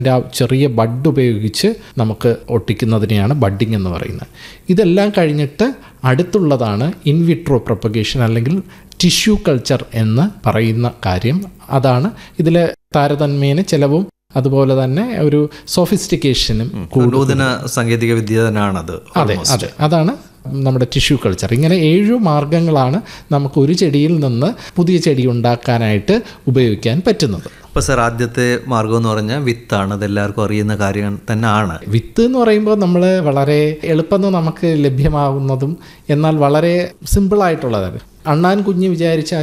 ആ ചെറിയ ബഡ് ഉപയോഗിച്ച് നമുക്ക് ഒട്ടിക്കുന്നതിനെയാണ് ബഡ്ഡിംഗ് എന്ന് പറയുന്നത് ഇതെല്ലാം കഴിഞ്ഞിട്ട് അടുത്തുള്ളതാണ് ഇൻവിട്രോ പ്രൊപ്പഗേഷൻ അല്ലെങ്കിൽ ടിഷ്യൂ കൾച്ചർ എന്ന് പറയുന്ന കാര്യം അതാണ് ഇതിൽ താരതമ്യേന ചിലവും അതുപോലെ തന്നെ ഒരു സോഫിസ്റ്റിക്കേഷനും കൂടുതൽ നൂതന സാങ്കേതിക വിദ്യ തന്നെയാണത് അതെ അതെ അതാണ് നമ്മുടെ ടിഷ്യൂ കൾച്ചർ ഇങ്ങനെ ഏഴു മാർഗങ്ങളാണ് നമുക്ക് ഒരു ചെടിയിൽ നിന്ന് പുതിയ ചെടി ഉണ്ടാക്കാനായിട്ട് ഉപയോഗിക്കാൻ പറ്റുന്നത് അപ്പോൾ സാർ ആദ്യത്തെ മാർഗം എന്ന് പറഞ്ഞാൽ വിത്താണ് അത് എല്ലാവർക്കും അറിയുന്ന കാര്യം തന്നെയാണ് വിത്ത് എന്ന് പറയുമ്പോൾ നമ്മൾ വളരെ എളുപ്പം നമുക്ക് ലഭ്യമാകുന്നതും എന്നാൽ വളരെ സിമ്പിളായിട്ടുള്ളതാണ് അണ്ണാൻ കുഞ്ഞ് വിചാരിച്ച